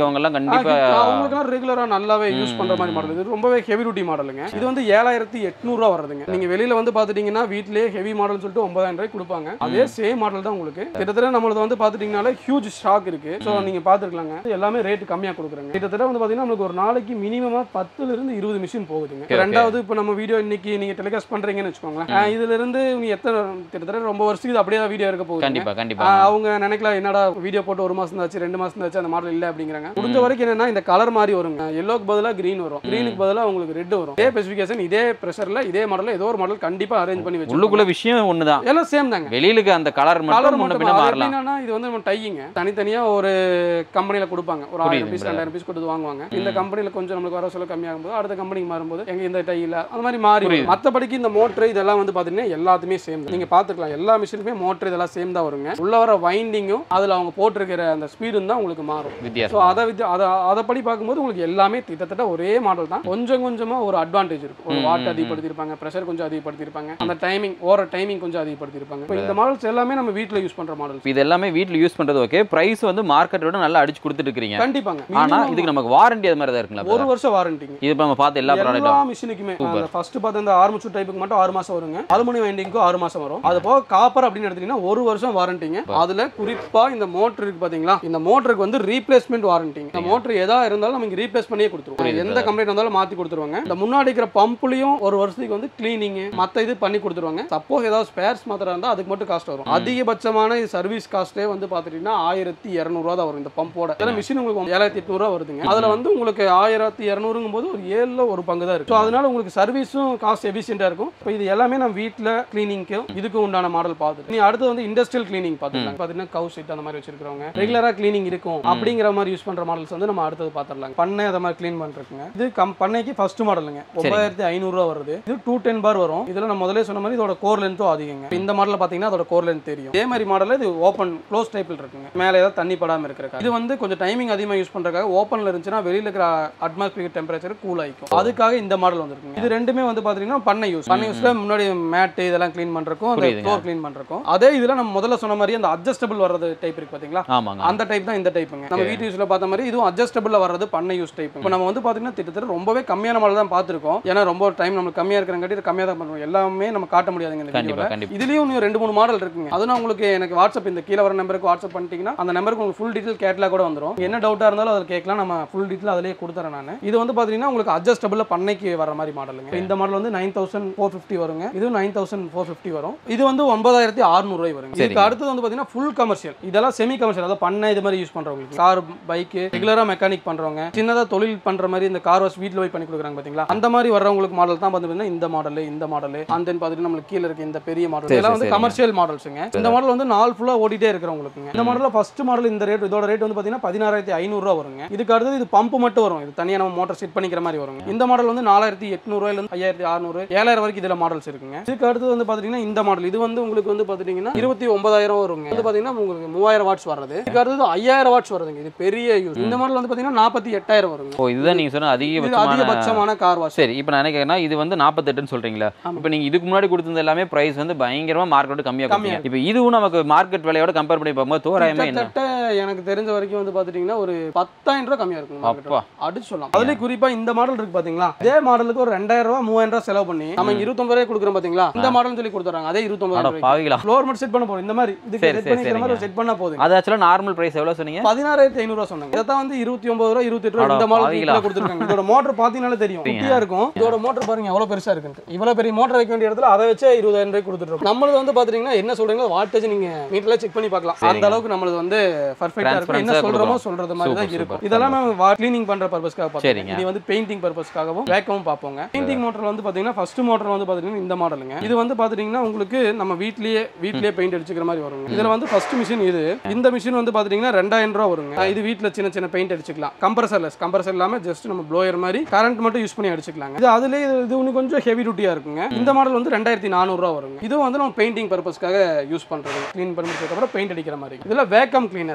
இருக்கவங்க எல்லாம் கண்டிப்பா அவங்களுக்குலாம் ரெகுலரா நல்லாவே யூஸ் பண்ற மாதிரி மாடல் இது ரொம்பவே ஹெவி டியூட்டி மாடலுங்க இது வந்து ஏழாயிரத்தி எட்நூறுவா வருதுங்க நீங்க வெளியில வந்து பாத்துட்டீங்கன்னா வீட்லயே ஹெவி மாடல் சொல்லிட்டு ஒன்பதாயிரம் ரூபாய் கொடுப்பாங்க அதே சேம் மாடல் தான் உங்களுக்கு கிட்டத்தட்ட நம்மளது வந்து பாத்துட்டீங்கனால ஹியூஜ் ஸ்டாக் இருக்கு ஸோ நீங்க பாத்துருக்கலாங்க எல்லாமே ரேட் கம்மியா கொடுக்குறாங்க கிட்டத்தட்ட வந்து பாத்தீங்கன்னா நம்மளுக்கு ஒரு நாளைக்கு மினிமமா பத்துல இருந்து இருபது மிஷின் போகுதுங்க okay. ரெண்டாவது இப்போ நம்ம வீடியோ இன்னைக்கு நீங்க டெலிகாஸ்ட் பண்றீங்கன்னு வச்சுக்கோங்களேன் ஆஹ் இதுல இருந்து நீங்க எத்தனை கிட்டத்தட்ட ரொம்ப வருஷத்துக்கு இது அப்படியே வீடியோ இருக்க போகுது கண்டிப்பா கண்டிப்பா ஆஹ் அவங்க நினைக்கலாம் என்னடா வீடியோ போட்டு ஒரு மாசம் ஆச்சு ரெண்டு மாசம் ஆச்சு அந்த மாடல் இல்ல அப்படிங்கிறாங்க முடிஞ்ச வரைக்கும் என்னன்னா இந்த கலர் மாதிரி வருங்க எல்லோக்கு பதிலா கிரீன் வரும் கிரீனுக்கு பதிலா உங்களுக்கு ரெட் வரும் இதே ஸ்பெசிஃபிகேஷன் இதே ப்ரெஷர்ல இதே மாடல் ஏதோ ஒரு மாடல் கண்டிப்பா அரேஞ்ச் பண்ணி வச்சு உள்ளுக்குள்ள விஷயம் ஒண்ணுதான் எல்லாம் சேம் தாங்க வெளியிலுக்கு அந்த கலர் கலர் மட்டும் முன்ன மட்டும் பின்ன அது மாறலாம் எப்படின்னா இது வந்து நம்ம டையிங்க தனித்தனியா ஒரு கம்பெனில கொடுப்பாங்க ஒரு ஆயிரம் புரியுது, பீஸ் brother. ரெண்டாயிரம் பீஸ் கொடுத்து வாங்குவாங்க இந்த கம்பெனில கொஞ்சம் நம்மளுக்கு வர சொல்ல கம்மியாகும் போது அடுத்த கம்பெனிக்கு மாறும்போது எங்க இந்த டை இல்ல அந்த மாதிரி மாறி புரியுது. மத்தபடிக்கு இந்த மோட்டர் இதெல்லாம் வந்து பாத்தீங்கன்னா எல்லாத்துமே சேம் நீங்க பாத்துக்கலாம் எல்லா மிஷினுமே மோட்டர் இதெல்லாம் சேம் தான் வருங்க உள்ள வர வைண்டிங்கும் அதுல அவங்க போட்டிருக்கிற அந்த ஸ்பீடும் தான் உங்களுக்கு மாறும் ஸோ வித்தியாசம் அதை வித்து அதை அதை படி பார்க்கும்போது உங்களுக்கு எல்லாமே கிட்டத்தட்ட ஒரே மாடல் தான் கொஞ்சம் கொஞ்சமா ஒரு அட்வான்டேஜ் இருக்கும் ஒரு ம், வாட் ம், அதிகப்படுத்திருப்பாங்க ப்ரெஷர் கொஞ்சம் அதிகப்படுத்திருப்பாங்க அந்த டைமிங் ஓர டைமிங் கொஞ்சம் அதிகப்படுத்திருப்பாங்க இப்போ இந்த மாடல்ஸ் எல்லாமே நம்ம வீட்டில் யூஸ் பண்ற மாடல்ஸ் இப்ப இது எல்லாமே வீட்ல யூஸ் பண்றது ஓகே பிரைஸ் வந்து மார்க்கெட் விட நல்லா அடிச்சு கொடுத்துட்டு இருக்கீங்க கண்டிப்பாங்க ஆனா Minimum இதுக்கு நமக்கு வாரண்டி அது மாதிரி தான் இருக்குங்களா ஒரு வருஷம் வாரண்டிங்க இது இப்ப நம்ம பார்த்த எல்லா எல்லா ப்ராடக்ட்டும் மிஷினுக்குமே ஃபர்ஸ்ட் பார்த்து இந்த ஆர்முச்சு டைப்புக்கு மட்டும் ஆறு மாசம் வருங்க அலுமினி வைண்டிங்க்கும் ஆறு மாசம் வரும் அது போக காப்பர் அப்படின்னு எடுத்தீங்கன்னா ஒரு வருஷம் வாரண்டிங்க அதுல குறிப்பா இந்த மோட்டர் இருக்கு பாத்தீங்களா இந்த மோட்டருக்கு வந்து ரீப்ளேஸ்மெண்ட் வாரண்டிங்க இந்த மோட்டர் எதா இருந்தாலும் நமக்கு ரீப்ளேஸ் பண்ணியே கொடுத்துருவோம் புரியுது, எந்த கம்ப்ளைண்ட் வந்தாலும் மாத்தி கொடுத்துருவாங்க இந்த முன்னாடி இருக்கிற பம்ப்லயும் ஒரு வருஷத்துக்கு வந்து கிளீனிங் மத்த இது பண்ணி கொடுத்துருவாங்க சப்போஸ் ஏதாவது ஸ்பேர்ஸ் மாத்திரம் இருந்தா அதுக்கு மட்டும் காஸ்ட் வரும் அதிகபட்சமான சர்வீஸ் காஸ்ட்டே வந்து பாத்துட்டீங்கன்னா ஆயிரத்தி இரநூறுவா தான் வரும் இந்த பம்போட ஏன்னா மிஷின் உங்களுக்கு ஏழாயிரத்தி எட்நூறுவா வருதுங்க அதுல வந்து உங்களுக்கு ஆயிரத்தி இரநூறுங்கும் போது ஒரு ஏழுல ஒரு பங்கு தான் இருக்கு ஸோ அதனால உங்களுக்கு சர்வீஸும் காஸ்ட் எஃபிஷியண்டா இருக்கும் இப்போ இது எல்லாமே நம்ம வீட்டில் கிளீனிங்க்கும் இதுக்கு உண்டான மாடல் பார்த்துட்டு நீ அடுத்து வந்து இண்டஸ்ட்ரியல் கிளீனிங் பார்த்துக்கலாம் பார்த்தீங்கன்னா கவு சீட் அந்த மாதிரி வச்சிருக்கிறவங்க ரெகுலரா கிளீனிங் இருக்கும் அப்படிங்கிற மாதிரி யூஸ் பண்ற மாடல்ஸ் வந்து நம்ம அடுத்தது பார்த்துடலாம் பண்ணை அதை மாதிரி க்ளீன் பண்ணிருக்குங்க இது கம் பண்ணைக்கு ஃபர்ஸ்ட் மாடலுங்க ஒன்பதாயிரத்தி ஐநூறுரூவா வருது இது டூ டென் பார் வரும் இதுல நான் முதல்ல சொன்ன மாதிரி இதோட கோர் லென்த்தும் அதிகங்க இந்த மாடலில் பார்த்தீங்கன்னா அதோட கோர் லென்த் தெரியும் இதே மாதிரி மாடலில் இது ஓப்பன் க்ளோஸ் டைப்பில் இருக்குங்க மேலே ஏதாவது தண்ணி படாமல் இருக்கிறக்காக இது வந்து கொஞ்சம் டைமிங் அதிகமாக யூஸ் பண்ணுறதுக்காக ஓப்பனில் இருந்துச்சுன்னா வெளியில் இருக்கிற அட்மாஸ்பியர் டெம்பரேச்சர் கூல் ஆகிக்கும் அதுக்காக இந்த மாடல் வந்திருக்குங்க இது ரெண்டுமே வந்து பார்த்தீங்கன்னா பண்ணை யூஸ் பண்ணை யூஸ்ல முன்னாடி மேட்டு இதெல்லாம் க்ளீன் பண்ணுறக்கும் அந்த புரியுதுங்க. ஃப்ளோர் க்ளீன் பண்ணுறக்கும் அதே இதில் நம்ம முதல்ல சொன்ன மாதிரி அந்த அட்ஜஸ்டபிள் வர்றது டைப் இருக்கு பார்த்தீங்களா ஆமாங்க அந்த டைப் தான் இந்த டைப்புங்க நம்ம வீட்டு யூஸ்ல பார்த்த மாதிரி இதுவும் அட்ஜஸ்டபிள் வர்றது பண்ணை யூஸ் டைப் இப்போ நம்ம வந்து பார்த்தீங்கன்னா திட்டத்தட்ட ரொம்பவே கம்மியான மாடல் தான் பார்த்துருக்கோம் ஏன்னா ரொம்ப டைம் நம்மளுக்கு கம்மியாக இருக்கிறங்காட்டி இது கம்மியாக தான் பண்ணுவோம் எல்லாமே நம்ம காட்ட முடியாதுங்க இந்த கண்டிப்பா வீடியோவில் கண்டிப்பா இதுலயும் இன்னும் ரெண்டு மூணு மாடல் இருக்குங்க அது நான் உங்களுக்கு எனக்கு வாட்ஸ்அப் இந்த கீழே வர நம்பருக்கு வாட்ஸ்அப் பண்ணிட்டீங்கன்னா அந்த நம்பருக்கு உங்களுக்கு ஃபுல் டீட்டெயில் கேட்லாக் கூட வந்துரும் என்ன டவுட்டா இருந்தாலும் அதில் கேட்கலாம் நம்ம ஃபுல் டீட்டெயில் அதிலேயே கொடுத்துறேன் நான் இது வந்து பாத்தீங்கன்னா உங்களுக்கு அட்ஜஸ்டபிள் பண்ணைக்கு வர மாதிரி மாடலுங்க இந்த மாடல் வந்து நைன் தௌசண்ட் ஃபோர் ஃபிஃப்டி வருங்க இது நைன் தௌசண்ட் ஃபோர் ஃபிஃப்டி வரும் இது வந்து ஒன்பதாயிரத்தி அறுநூறுவாய் வருங்க இதுக்கு அடுத்தது வந்து பாத்தீங்கன்னா ஃபுல் கமர்ஷியல் இதெல்லாம் செமி கமர்ஷியல் அதாவது பண்ணை இது மாதிரி யூஸ் பண்றவங்களுக்கு கார் பைக் ரெகுலரா மெக்கானிக் பண்றவங்க சின்னதா தொழில் பண்ற மாதிரி இந்த கார் வாஷ் வீட்டில் போய் பண்ணி கொடுக்குறாங்க பாத்தீங்களா அந்த மாதிரி வர்றவங்களுக்கு மாடல் தான் வந்து பாத்தீங்கன்னா இந்த மாடல் இந்த மாடல் அந்த பாத்தீங்கன்னா நம்மளுக்கு கீழே இருக்க இந்த பெரிய மாடல் சரி, இதெல்லாம் வந்து சரிங்க. கமர்ஷியல் மாடல்ஸுங்க இந்த மாடல் வந்து நாள் ஃபுல்லா ஓடிட்டே இருக்கிறவங்களுக்குங்க இந்த மாடல்ல ஃபர்ஸ்ட் மாடல் இந்த ரேட் இதோட ரேட் வந்து பாத்தீங்கன்னா பதினாறாயிரத்தி ஐநூறுரூவா வருங்க இதுக்கு அடுத்தது இது பம்ப் மட்டும் வரும் இது தனியா நம்ம மோட்டர் செட் பண்ணிக்கிற மாதிரி வருங்க இந்த மாடல் வந்து நாலாயிரத்தி எட்நூறுவாயில இருந்து ஐயாயிரத்தி அறுநூறு ஏழாயிரம் வரைக்கும் இதுல மாடல்ஸ் இருக்குங்க இதுக்கு அடுத்தது வந்து பாத்தீங்கன்னா இந்த மாடல் இது வந்து உங்களுக்கு வந்து பாத்தீங்கன்னா இருபத்தி ஒன்பதாயிரம் வருங்க இது பாத்தீங்கன்னா உங்களுக்கு மூவாயிரம் வாட்ஸ் வர்றது இதுக்கு அடுத்தது ஐயாயிரம் வாட்ஸ் வருதுங்க இது பெரிய யூஸ் இந்த மாடல் வந்து பாத்தீங்கன்னா நாற்பத்தி எட்டாயிரம் வருங்க ஓ இதுதான் நீங்க சொன்ன இது அதிகபட்சமான அதிகபட்சமான கார் வாஷ் சரி இப்போ நான் நினைக்கிறேன்னா இது வந்து நாற்பத்தெட்டுன்னு சொல்றீங்களா ஆமா. இப்போ நீங்க இதுக்கு முன்னாடி கொடுத்தது எல்லாமே பிரைஸ் வந்து பயங்கரமா மார்க்கெட் கம்மியா கம்மியா கொடுத்தீங்க இப்போ இதுவும் நமக்கு மார்க்கெட் விலையோட கம்பேர் பண்ணி பார்க்கும்போது தோராயமா என்ன கிட்டத்தட்ட எனக்கு தெரிஞ்ச வரைக்கும் வந்து பாத்துட்டீங்கன்னா ஒரு பத்தாயிரம் ரூபாய் கம்மியா இருக்கும் market அப்பா. rate. அடிச்சு சொல்லலாம் அதுலயும் குறிப்பா இந்த மாடல் இருக்கு பாத்தீங்களா இதே மாடலுக்கு ஒரு ரெண்டாயிரம் ரூபாய் மூவாயிரம் ரூபாய் செலவு பண்ணி நம்ம இங்க இருபத்தொன்பது ரூபாய் கொடுக்குறோம் பாத்தீங்களா இந்த மாடல் சொல்லி கொடுத்துறாங்க அதே அட இருபத்தொன்பது ரூபாய் பாவிகளா ஃப்ளோர் மட்டும் செட் பண்ண போறோம் இந்த மாதிரி இதுக்கு சரி, செட் சரி, பண்ணிக்கிற மாதிரி சரிங்க. செட் பண்ணா போதும் அது ஆக்சுவலாக நார்மல் பிரைஸ் எவ்வளவு சொன்னீங்க பதினாறாயிரத்தி ஐநூறு ரூபா சொன்னாங்க இதான் வந்து இருபத்தி ஒன்பது ரூபா இருபத்தி எட்டு ரூபா அட இந்த மாடல் பாவிகளா. கீழே கொடுத்துருக்காங்க இதோட மோட்டர் பாத்தீங்கன்னாலே தெரியும் குட்டியா இருக்கும் இதோட மோட்டர் பாருங்க எவ்வளவு பெருசா இருக்கு இவ்வளவு பெரிய மோட்டர் வைக்க வேண்டிய இடத்துல அதை வச்சே இருபதாயிரம் ரூபாய் கொடுத்துருக்கோம் நம்மளது வந்து பாத்தீங்கன்னா என்ன சொல்றீங்களோ வாட்டேஜ் நீங்க வீட்டுல செக் பண்ணி பார்க்கலாம் அந்த அளவுக்கு நம்மளது வந்து பர்ஃபெக்டா இருக்கும் என்ன Transparency-ஆ சொல்றோமோ கொடுக்கும். சொல்றது மாதிரி தான் Super, இருக்கும் super. இதெல்லாம் நம்ம க்ளீனிங் பண்ற பர்பஸ்க்காக சரிங்க. பார்த்துங்க இது வந்து பெயிண்டிங் பர்பஸ்க்காகவும் வேக்கவும் பார்ப்போங்க பெயிண்டிங் மோட்டர் வந்து பாத்தீங்கன்னா ஃபர்ஸ்ட் மோட்டர் வந்து பாத்தீங்கன்னா இந்த மாடலுங்க இது வந்து பாத்தீங்கன்னா உங்களுக்கு நம்ம வீட்லயே வீட்லயே பெயிண்ட் அடிச்சுக்கிற மாதிரி வருங்க இதுல வந்து ஃபர்ஸ்ட் மிஷின் இது இந்த மிஷின் வந்து பாத்தீங்கன்னா ரெண்டாயிரம் ரூபா வருங்க இது வீட்ல சின்ன சின்ன பெயிண்ட் அடிச்சுக்கலாம் கம்ப்ரஸர்லெஸ் கம்ப்ரஸர் இல்லாம ஜஸ்ட் நம்ம ப்ளோயர் மாதிரி கரண்ட் மட்டும் யூஸ் பண்ணி அடிச்சுக்கலாங்க இது அதுலயே இது இது இன்னும் கொஞ்சம் ஹெவி டியூட்டியா இருக்குங்க இந்த மாடல் வந்து ரெண்டாயிரத்தி நானூறுரூவா வருங்க இதுவும் வந்து நம்ம பெயிண்டிங் பர்பஸ்க்காக யூஸ் பண்றது க்ளீன் பண்ணதுக்கு அப்புறம் பெயிண்ட் அடிக்கிற மாதிரி இதுல வேக்கம் கிளீனர்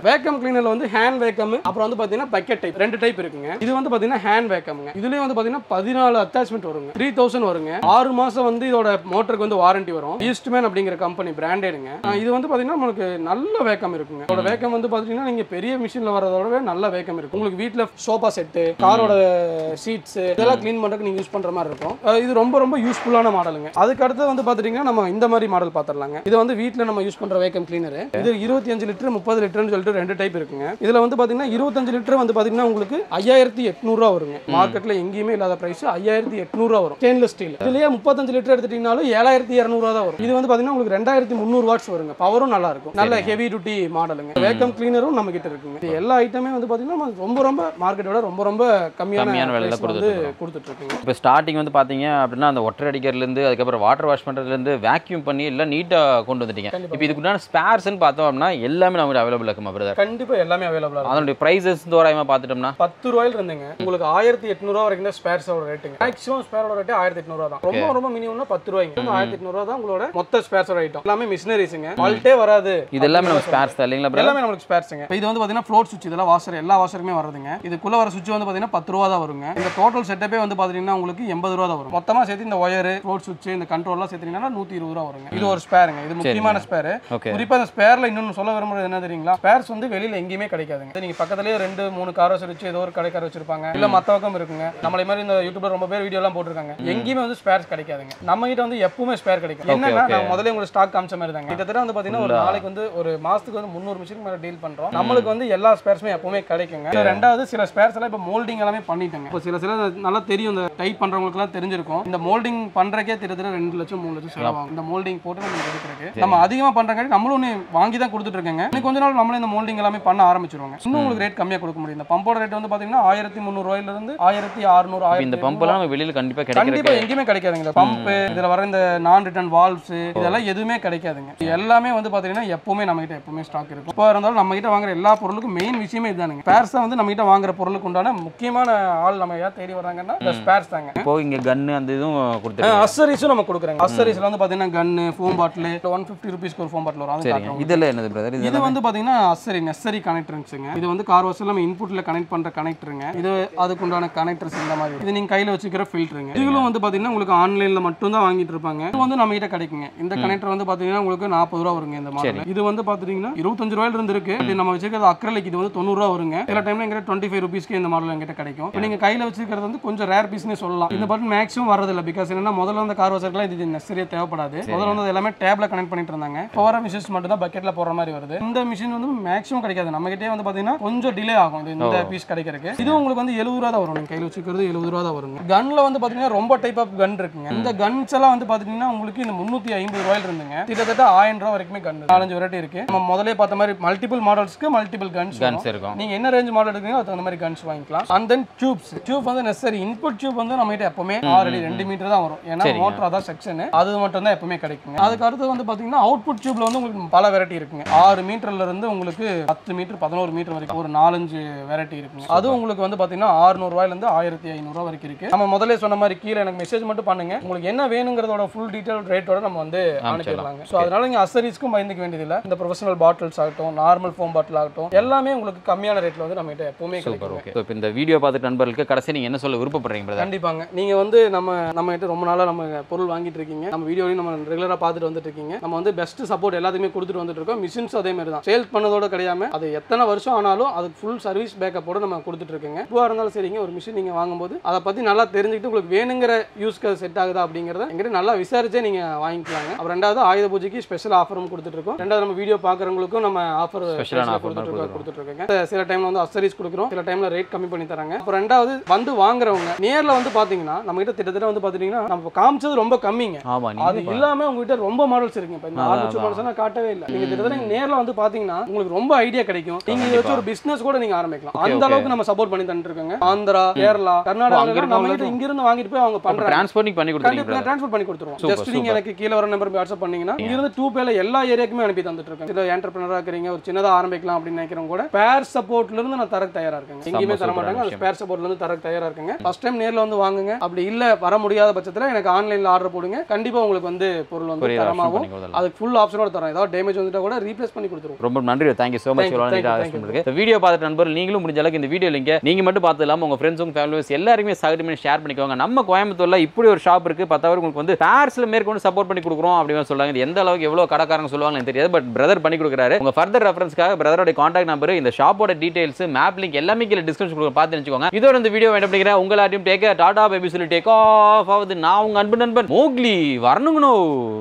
வேக்கம் கிளீனர்ல வந்து ஹேண்ட் வேக்கம் அப்புறம் வந்து பாத்தீங்கன்னா பக்கெட் டைப் ரெண்டு டைப் இருக்குங்க இது வந்து பாத்தீங்கன்னா ஹேண்ட் வேக்கம்ங்க இதுலயும் வந்து பாத்தீங்கன்னா பதினாலு அட்டாச்மெண்ட் வருங்க த்ரீ தௌசண்ட் வருங்க ஆறு மாசம் வந்து இதோட மோட்டருக்கு வந்து வாரண்டி வரும் ஈஸ்ட்மேன் அப்படிங்கிற கம்பெனி பிராண்டேடுங்க இது வந்து பாத்தீங்கன்னா உங்களுக்கு நல்ல வேக்கம் இருக்குங்க இதோட வேக்கம் வந்து பாத்தீங்கன்னா நீங்க பெரிய மிஷின்ல வரதோடவே நல்ல வேக்கம் இருக்கு உங்களுக்கு வீட்ல சோஃபா செட்டு காரோட சீட்ஸ் இதெல்லாம் க்ளீன் பண்றதுக்கு நீங்க யூஸ் பண்ற மாதிரி இருக்கும் அஹ் இது ரொம்ப ரொம்ப யூஸ்ஃபுல்லான மாடலுங்க அதுக்கு அடுத்து வந்து பாத்துட்டீங்கன்னா நம்ம இந்த மாதிரி மாடல் பாத்திரலாங்க இது வந்து வீட்ல நம்ம யூஸ் பண்ற வேக்கம் கிளீனர் இது இருபத்தி அஞ்சு லிட்டர் முப்பது லிட்டர்னு சொல்லிட்டு ரெண்டு டைப் இருக்குங்க இதுல வந்து பாத்தீங்கன்னா இருபத்தஞ்சு லிட்டர் வந்து பாத்தீங்கன்னா உங்களுக்கு ஐயாயிரத்தி எட்நூறுவா வருங்க மார்க்கெட்ல எங்கேயுமே இல்லாத பிரைஸ் ஐயாயிரத்தி எட்நூறுவா வரும் ஸ்டெயின்லெஸ் ஸ்டீல் இதுலயே முப்பத்தஞ்சு லிட்டர் எடுத்துட்டீங்கனாலும் ஏழாயிரத்தி இரநூறுவா தான் வரும் இது வந்து பாத்தீங்கன்னா உங்களுக்கு ரெண்டாயிரத்தி முந்நூறு வாட்ஸ் வருங்க பவரும் நல்லா இருக்கும் நல்ல ஹெவி டியூட்டி மாடலுங்க வேக்கம் கிளீனரும் நம்ம கிட்ட இருக்குங்க இது எல்லா ஐட்டமே வந்து பாத்தீங்கன்னா நம்ம ரொம்ப ரொம்ப மார்க்கெட்டோட ரொம்ப ரொம்ப கம்மியான கம்மியான விலையில price ல வந்து கொடுத்துட்டு இருக்குங்க இப்போ ஸ்டார்டிங் வந்து பார்த்தீங்க அப்படின்னா அந்த ஒட்டர் அடிக்கிறதுலேருந்து அதுக்கப்புறம் வாட்டர் வாஷ் பண்ணுறதுலேருந்து வேக்யூம் பண்ணி எல்லாம் நீட்டாக கொண்டு வந்துட்டீங்க இப்போ இதுக்குண்டான ஸ்பேர்ஸ்னு பார்த்தோம் அப்படின்னா எல்லாமே நமக்கு அவைலபிள் இருக்குமா பிரதர் கண்டிப்பா எல்லாமே அவைலபிளா இருக்கும் அதனுடைய ப்ரைஸஸ் தோராயமாக பார்த்துட்டோம்னா பத்து ரூபாயில இருந்துங்க உங்களுக்கு ஆயிரத்தி எட்நூறுவா வரைக்கும் தான் ஸ்பேர்ஸோட ரேட்டுங்க மேக்ஸிமம் ஸ்பேரோட ரேட்டு ஆயிரத்தி எட்நூறுவா தான் ரொம்ப ரொம்ப மினிமம்னா பத்து ரூபாய்ங்க ஆயிரத்தி எட்நூறுவா தான் உங்களோட மொத்த ஸ்பேர்ஸோட ஐட்டம் எல்லாமே மிஷினரிஸுங்க ஃபால்ட்டே வராது இது எல்லாமே நம்ம ஸ்பேர்ஸ் தான் இல்லைங்களா பிரதர் எல்லாமே நம்மளுக்கு ஸ்பேர்ஸுங்க இது வந்து பாத்தீங்கன்னா ஃப்ளோட் சுவிட்ச் இதெல்லாம் வாஷர் எல்லா வாஷருமே வருதுங்க இதுக்குள்ள வர சுவிட்ச் வந்து பாத்தீங்கன்னா பத்து ரூபா தான் வருங்க இந்த டோட்டல் செட்டப்பே வந்து பாத்தீங்கன்னா உங்களுக்கு எண்பது ரூபா தான் வரும் மொத்தமா சேர்த்து இந்த ஒயர் ஃப்ளோட் சுவிட்ச் இந்த கண்ட்ரோல்லாம் சேர்த்தீங்கன்னா நூத்தி இருபது ரூபா வருங்க இது ஒரு ஸ்பேருங்க இது முக்கியமான ஸ்பேர் ஓகே குறிப்பா இந்த ஸ்பேர்ல இன்னொன்னு சொல்ல விரும்புறது என்ன தெரியுங்களா ஸ்பேர்ஸ் வந்து வெளியில எங்கேயுமே கிடைக்காதுங்க இது நீங்க பக்கத்துலயே ரெண்டு மூணு கார் வச்சு ஏதோ ஒரு கடைக்கார வச்சிருப்பாங்க இல்ல மத்த பக்கம் இருக்குங்க நம்மளை மாதிரி இந்த யூடியூப்ல ரொம்ப பேர் வீடியோ எல்லாம் போட்டிருக்காங்க எங்கேயுமே வந்து ஸ்பேர்ஸ் கிடைக்காதுங்க நம்ம கிட்ட வந்து எப்பவுமே ஸ்பேர் கிடைக்கும் என்னன்னா okay. நான் முதல்ல உங்களுக்கு ஸ்டாக் காமிச்ச மாதிரி தாங்க கிட்டத்தட்ட வந்து பாத்தீங்கன்னா ஒரு நாளைக்கு வந்து ஒரு மாசத்துக்கு வந்து முந்நூறு மிஷின் மேல டீல் பண்றோம் நம்மளுக்கு வந்து எல்லா ஸ்பேர்ஸுமே எப்பவுமே கிடைக்குங்க இதுல ரெண்டாவது சில ஸ்பேர்ஸ் எல்லாம் இப்போ மோல்டிங் எல்லாமே பண்ணிட்டாங்க இப்போ சில சில நல்லா தெரியும் இந்த டைப் பண்றவங்களுக்கு எல்லாம் தெரிஞ்சிருக்கும் இந்த மோல்டிங் பண்றக்கே கிட்டத்தட்ட ரெண்டு லட்சம் மூணு லட்சம் செலவாகும் இந்த மோல்டிங் போட்டு நம்ம எடுக்கிறதுக்கு நம்ம அதிகமா பண்றங்காட்டி நம்மளும் ஒண்ணு வாங்கி தான் கொடுத்துட்டு இருக்கேங்க இன்னும் கொஞ்ச நாள் நம்மளே இந்த மோல்டிங் எல்லாமே பண்ண ஆரம்பிச்சிருவாங்க இன்னும் உங்களுக்கு ரேட் கம்மியா கொடுக்க முடியும் இந்த பம்போட ரேட் வந்து பாத்தீங்கன்னா ஆயிரத்தி முந்நூறு ரூபாயில இருந்து ஆயிரத்தி அறுநூறு இப்போ இந்த ஆயிரத்தி பம்பெல்லாம் நம்ம வெளியில் கண்டிப்பாக கிடைக்கிறது கண்டிப்பா எங்கேயுமே கிடைக்காதுங்க இந்த பம்ப் இதுல வர இந்த நான் ரிட்டர்ன் வால்வ்ஸ் இதெல்லாம் எதுவுமே கிடைக்காதுங்க இது எல்லாமே வந்து பாத்தீங்கன்னா எப்பவுமே நம்ம கிட்ட எப்பவுமே ஸ்டாக் இருக்கும் இப்போ இருந்தாலும் நம்ம கிட்ட வாங்குற எல்லா பொருளுக்கும் மெயின் விஷயமே இதுதானுங்க ஸ்பேர்ஸ் தான் வந்து நம்ம கிட்ட வாங்குற பொருளுக்கு உண்டான முக்கியமான ஆள் நம்ம ஏன் தேடி வராங்கன்னா இந்த ஸ்பேர்ஸ் தாங்க இப்போ இங்கே கன்னு அந்த இதுவும் கொடுத்துருக்கீங்க அசரிஸும் நம்ம கொடுக்குறாங்க அசரிஸ்ல வந்து பாத்தீங்கன்னா gun foam bottle one fifty ருபீஸ்க்கு ஒரு ஃபோம் பாட்டில் வரும் அது சரிங்க காட்டுறோம் இதெல்லாம் என்னது பிரதர் இது இது வந்து பாத்தீங்கன்னா அசரி நெசரி கனெக்டருங்க இது வந்து கார் வாஷில் நம்ம இன்புட்ல கனெக்ட் பண்ற கனெக்டருங்க இது அதுக்கு உண்டான கனெக்டர்ஸ் இந்த மாதிரி இது நீங்க கையில வச்சுக்கிற ஃபில்டருங்க இதுகளும் வந்து பாத்தீங்கன்னா உங்களுக்கு ஆன்லைன்ல மட்டும் தான் வாங்கிட்டு இருப்பாங்க இது வந்து நம்ம கிட்ட கிடைக்குங்க இந்த கனெக்டர் வந்து பாத்தீங்கன்னா உங்களுக்கு நாற்பது ரூபா வருங்க இந்த மாடல் இது வந்து பாத்தீங்கன்னா இருபத்தஞ்சு ரூபாயில இருந்து இருக்கு இது நம்ம வச்சிருக்கிறது அக்ரலிக் இது வந்து தொண்ணூறு ரூபா வருங்க சில டைம்ல எங்கிட்ட டுவெண்ட்டி ஃபைவ் ருபீஸ்க்கு இந்த மாடல் எங்கிட்ட கிடைக்கும் இப்போ நீங்க கையில வச்சிருக்கிறது வந்து கொஞ்சம் ரேர் பீஸ்னே சொல்லலாம் இந்த பட்டன் மேக்ஸிமம் வரதில்லை பிகாஸ் என்னன்னா முதல்ல அந்த கார் வாஷர்லாம் இது நெசரியா தேவைப்படாது முதல்ல வந்து அது எல்லாமே டேப்ல கனெக்ட் பண்ணிட்டு இருந்தாங்க இப்போ வர மிஷின்ஸ் மட்டும் தான் பக்கெட்ல போடுற மாதிரி வருது இந்த மிஷின் வந்து மேக்ஸிமம் கிடைக்காது நம்ம கிட்டே வந்து பாத்தீங்கன்னா கொஞ்சம் டிலே ஆகும் இது இந்த பீஸ் கிடைக்கிறதுக்கு இது உங்களுக்கு வந்து எழுபது ரூபா தான் வரும் நீங்க கையில வச்சுக்கிறது எழுபது ரூபா தான் வருங்க கன்ல வந்து பாத்தீங்கன்னா ரொம்ப டைப் ஆஃப் கன் இருக்குங்க இந்த கன்ஸ் எல்லாம் வந்து பாத்தீங்கன்னா உங்களுக்கு இந்த முந்நூத்தி ஐம்பது ரூபாயில இருந்துங்க கிட்டத்தட்ட ஆயிரம் ரூபாய் வரைக்குமே கன் நாலஞ்சு வெரைட்டி இருக்கு நம்ம முதல்ல பார்த்த மாதிரி மல்டிபிள் மாடல்ஸ்க்கு மல்டிபிள் கன்ஸ் கன்ஸ் இருக்கும் நீங்க என்ன ரேஞ்ச் மாடல் எடுக்கீங்க அதுக்கு தகுந்த மாதிரி கன்ஸ் வாங்கிக்கலாம் அண்ட் தென் டியூப்ஸ் டியூப் வந்து நெசரி இன்புட் டியூப் வந்து நம்ம கிட்ட எப்பவுமே ஆறு அடி ரெண்டு மீட்டர் தான் வரும் ஏன்னா மோட்டர் அதான் செக்ஷன் அது மட்டும் தான் எப்பவுமே கிடைக்குங்க அதுக்கு அடுத்து வந்து பாத்தீங்கன்னா அவுட்புட் டியூப்ல வந்து உங்களுக்கு பல வெரைட்டி இருக்குங்க ஆறு மீட்டர்ல இருந்து உங்களுக்கு பத்து மீட்டர் பதினோரு மீட்டர் வரைக்கும் ஒரு நாலஞ்சு வெரைட்டி இருக்குங்க அது உங்களுக்கு வந்து பாத்தீங்கன்னா 600 ரூபாயில இருந்து ஆயிரத்தி ஐநூறு ரூபாய் வரைக்கும் இருக்கு நம்ம முதல்ல சொன்ன மாதிரி கீழே எனக்கு மெசேஜ் மட்டும் பண்ணுங்க உங்களுக்கு என்ன வேணுங்கிறதோட ஃபுல் டீடைல் ரேட்டோட நம்ம வந்து அனுப்பிடலாங்க ஸோ அதனால நீங்க அசரிஸ்க்கும் பயந்துக்க வேண்டியதில்லை இந்த ப்ரொஃபஷனல் பாட்டில்ஸ் ஆகட்டும் நார்மல் ஃபோம் பாட்டில் ஆகட்டும் எல்லாமே உங்களுக்கு கம்மியான ரேட்ல வந்து நம்ம கிட்ட எப்பவுமே சூப்பர் கிடைக்கும் ஓகே இப்போ இந்த வீடியோ பார்த்துட்டு நண்பர்களுக்கு கடைசி நீங்கள் என்ன சொல்ல விருப்பப்படுறீங்க பிரதர் கண்டிப்பாங்க நீங்க வந்து நம்ம நம்ம கிட்ட ரொம்ப நாளா நம்ம பொருள் வாங்கிட்டு இருக்கீங்க நம்ம வீடியோலையும் நம்ம ரெகுலரா பார்த்துட்டு வந்துட்டு இருக்கீங்க நம்ம வந்து பெஸ்ட் சப்போர்ட் எல்லாத்துக்குமே கொடுத்துட்டு வந்துட்டு இருக்கோம் மிஷின்ஸ் அதே மாதிரி தான் சேல் பண்ணதோட கிடையாம அது எத்தனை வருஷம் ஆனாலும் அதுக்கு ஃபுல் சர்வீஸ் பேக்கப்போட நம்ம கொடுத்துட்டு இருக்கோங்க எதுவாக இருந்தாலும் சரிங்க ஒரு மிஷின் நீங்க வாங்கும்போது அதை பத்தி நல்லா தெரிஞ்சுக்கிட்டு உங்களுக்கு வேணுங்கிற யூஸ்க்கு செட் ஆகுதா அப்படிங்கறத எங்கிட்ட நல்லா விசாரிச்சே நீங்க வாங்கிக்கலாங்க அப்புறம் ரெண்டாவது ஆயுத பூஜைக்கு ஸ்பெஷல் ஆஃபரும் கொடுத்துட்டு இருக்கோம் ரெண்டாவது நம்ம வீடியோ பார்க்குறவங்களுக்கும் நம்ம ஆஃபர் Special-ஆன offer கொடுத்துட்டு கொடுக்குறோம். இருக்கோம் கொடுத்துட்டு இருக்கோங்க சில டைம்ல வந்து அசரிஸ் கொடுக்குறோம் சில டைம்ல ரேட் கம்மி பண்ணி தராங்க அப்புறம் ரெண்டாவது வந்து வாங்குறவங்க நேர்ல வந்து பாத்தீங்கன்னா நம்ம கிட்ட கிட்டத்தட்ட வந்து பாத்தீங்கன்னா நம்ம காமிச்சது ரொம்ப கம்மிங்க ஆமாம் அது நீங்கள் இல்லாம உங்ககிட்ட ரொம்ப மாடல்ஸ் இருக்குங்க இப்ப இந்த ஆர்மிச்சு மாடல்ஸ் நான் காட்டவே இல்லை நீங்க கிட்டத்தட்ட நீங்க நேர்ல வந்து பாத்தீங்கன்னா உங்களுக்கு ரொம்ப ஐடியா கிடைக்கும் நீங்க இதை வச்சு ஒரு பிசினஸ் கூட நீங்க ஆரம்பிக்கலாம் அந்த அளவுக்கு நம்ம சப்போர்ட் பண்ணி தந்துட்டு இருக்கோங்க ஆந்திரா கேரளா கர்நாடகா நம்ம கிட்ட இங்க இருந்து வாங்கிட்டு போய் அவங்க பண்றாங்க டிரான்ஸ்போர்ட்டிங் பண்ணி கொடுத்துருக்கீங்க கண்டிப்பா ட்ரான்ஸ்ஃபர் பண்ணி கொடுத்துருவோம் Super, ஜஸ்ட் நீங்க எனக்கு கீழ வர நம்பர் வாட்ஸ்அப் பண்ணீங்கன்னா இங்க இருந்து டூ பேல எல்லா ஏரியாக்குமே அனுப்பி தந்துட்டு இருக்கேன் சில என்டர்பிரினரா இருக்கிறீங்க ஒரு சின்னதா ஆரம்பிக்கலாம் அப்படின்னு நினைக்கிறவங்க கூட பேர் சப்போர்ட்ல இருந்து நான் தரக்கு தயாரா இருக்கேன் எங்கேயுமே தர super மாட்டாங்க அது விஷயம். ஸ்பேர் சப்போர்ட்ல இருந்து தரக்கு தயாரா இருக்குங்க ஃபர்ஸ்ட் டைம் நேர்ல வந்து வாங்குங்க அப்படி இல்ல வர முடியாத பட்சத்துல எனக்கு ஆன்லைன்ல ஆர்டர் போடுங்க கண்டிப்பா உங்களுக்கு வந்து பொருள் வந்து Courier option தரமாகும் பண்ணி கொடுத்துடலாம். அதுக்கு ஃபுல் ஆப்ஷனோட தரோம் ஏதாவது டேமேஜ் வந்துட்டா கூட ரீப்ளேஸ் பண்ணி கொடுத்துருவோம் ரொம்ப நன்றி thank you thank you so much Thank you, இவ்வளோ thank you, நீட்டாக thank you, பண்ணுறது இந்த வீடியோ பார்த்துட்டு நண்பர் நீங்களும் முடிஞ்ச அளவுக்கு இந்த வீடியோ லிங்க நீங்கள் மட்டும் பார்த்து இல்லாமல் உங்கள் ஃப்ரெண்ட்ஸும் ஃபேமிலிஸ் எல்லாருமே சகடி பண்ணி ஷேர் பண்ணிக்கோங்க நம்ம கோயம்புத்தூர்ல இப்படி ஒரு ஷாப் இருக்கு பத்தாவது உங்களுக்கு வந்து பேர்ஸ்ல மேற்கொண்டு சப்போர்ட் பண்ணி கொடுக்குறோம் அப்படின்னு சொல்றாங்க இது எந்த அளவுக்கு எவ்வளோ கடைக்காரங்க சொல்லுவாங்க எனக்கு தெரியாது பட் பிரதர் பண்ணி கொடுக்குறாரு உங்க ஃபர்தர் ரெஃபரன்ஸ்க்காக பிரதரோட காண்டாக்ட் நம்பர் இந்த ஷாப்போட டீடைல்ஸ் மேப் லிங்க் எல்லாமே கீழே டிஸ்கிரிப்ஷன் கொடுக்க பார்த்து நினச்சிக்கோங்க இதோட இந்த வீடியோ என்ன பண்ணிக்கிறேன் உங்களாட்டையும் டேக் டாடா பேபி சொல்லி டேக் ஆஃப் ஆகுது நான் உங்க அன்பு நண்பன் மோக்லி வரணுங்கண்ணோ